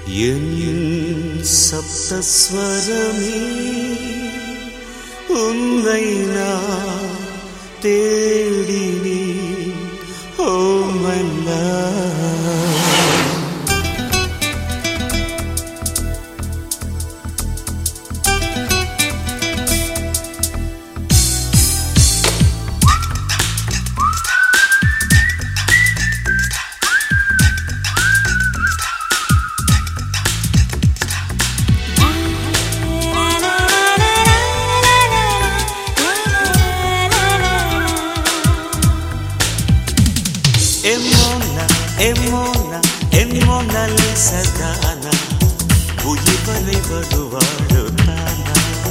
என் சப்தஸ்வரமே உன்னை நான் தேடினே ஓமல்லா எம்மோனா எம்மோனா எம்மோனா லிசதானா உயிர் வரை வருவாடு தானா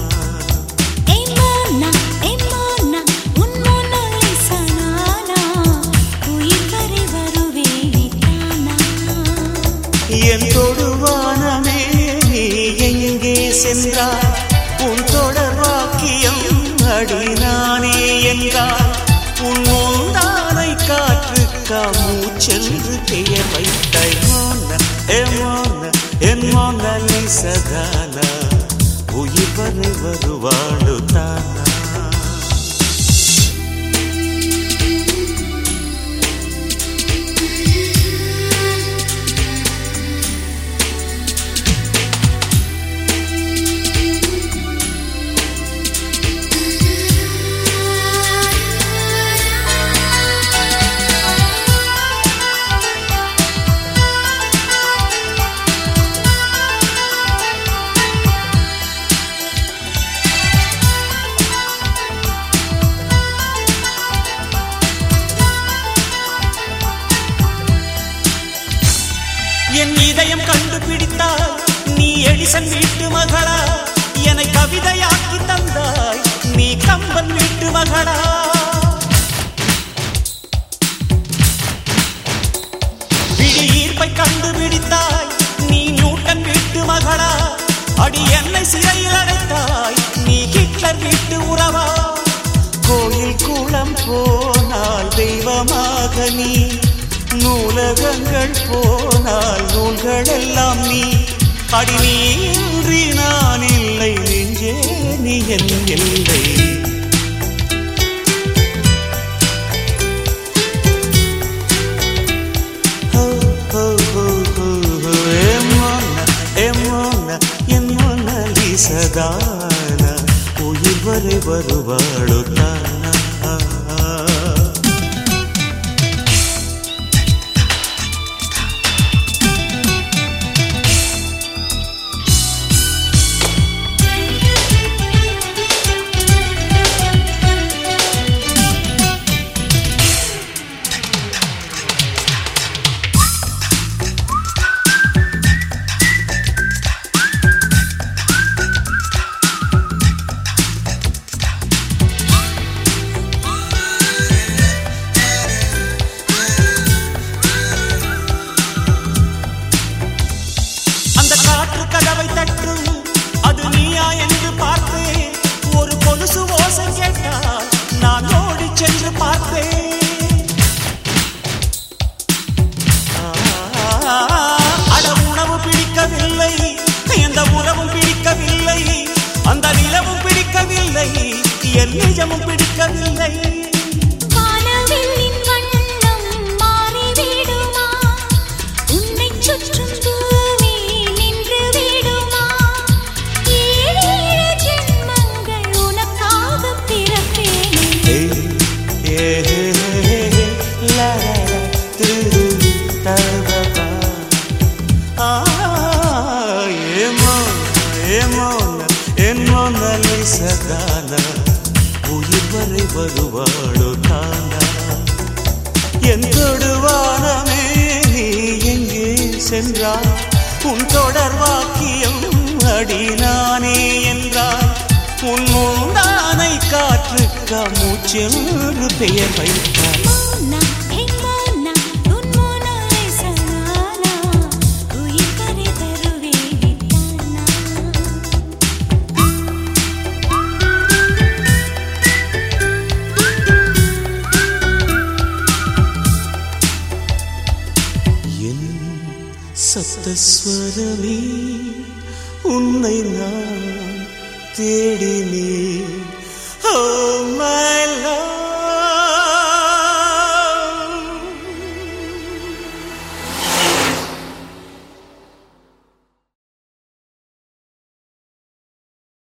ஏமானா ஏமானா உன் மோனாலிசா நானா உயிர் வரை வருவேனே தானா என் தொடுவானமே நீ எங்கே சென்றாய் உன் தொடர் வாக்கியம் அடி நானே என்றாய் உன் மூந்தானை காற்றுக்கா மூச்சென்று பெயர் வைத்தாய் மோன எமோன என் மோனலி சதானா உயிர் வரை வருவாடு தானா என் இதயம் கண்டுபிடித்தாய் நீ எடிசன் வீட்டு மகளா என்னை கவிதையாக்கி தந்தாய் நீ கம்பன் வீட்டு மகளா விழி ஈர்ப்பை கண்டுபிடித்தாய் நீ நியூட்டன் வீட்டு மகளா அடி என்னை சிறையில் அடைத்தாய் நீ ஹிட்லர் வீட்டு உறவா கோயில் குளம் போனால் தெய்வமாக நீ நூலகங்கள் போனால் நூல்கள் எல்லாம் நீ அடி நீ இன்றி நான் இல்லை நெஞ்சே நீ என் இல்லை ஹோ, ஹோ, ஹோ, ஹோ, ஹோ, எம்மோனா, எம்மோனா, என் மோனலிசதானா, உயிர் வரை வருவாளோ தானா அந்த காற்று கதவை தட்டும் அது நீயா என்று பார்த்தேன் ஒரு கொலுசு ஓசை கேட்டால் நான் ஓடி சென்று பார்த்தேன் ஆ, அட உணவு பிடிக்கவில்லை எந்த உறவும் பிடிக்கவில்லை அந்த நிலவும் பிடிக்கவில்லை என் நிஜமும் பிடிக்கவில்லை வானவில்லின் வண்ணம் மாறிவிடுமா உன்னைச் சுற்றும் பூமி நின்று விடுமா ஏழேழு ஜென்மங்கள் உனக்காகப் பிறப்பேனே ஏய், ஏ, ஹே, ஹே, ஹே, லா, லா, லா, திரு, தபபா. ஆ, ஏமோ, ஏமோன, என் மோனலிசதானா, உயிர் வரை வருவாளோ தானா என் தொடுவானமே நீ எங்கே சென்றாய் உன் தொடர் வாக்கியம் அடி நானே என்றாய் உன் மூந்தானை காற்றுக்கா மூச்சென்று பெயர் வைத்தாய் மோனா ஹே மோனா உன் மோனாலிசா நானா உயிர் வரை வருவேனே தானா சப்தஸ்வரமே உன்னை நான் தேடினேன் ஓ மை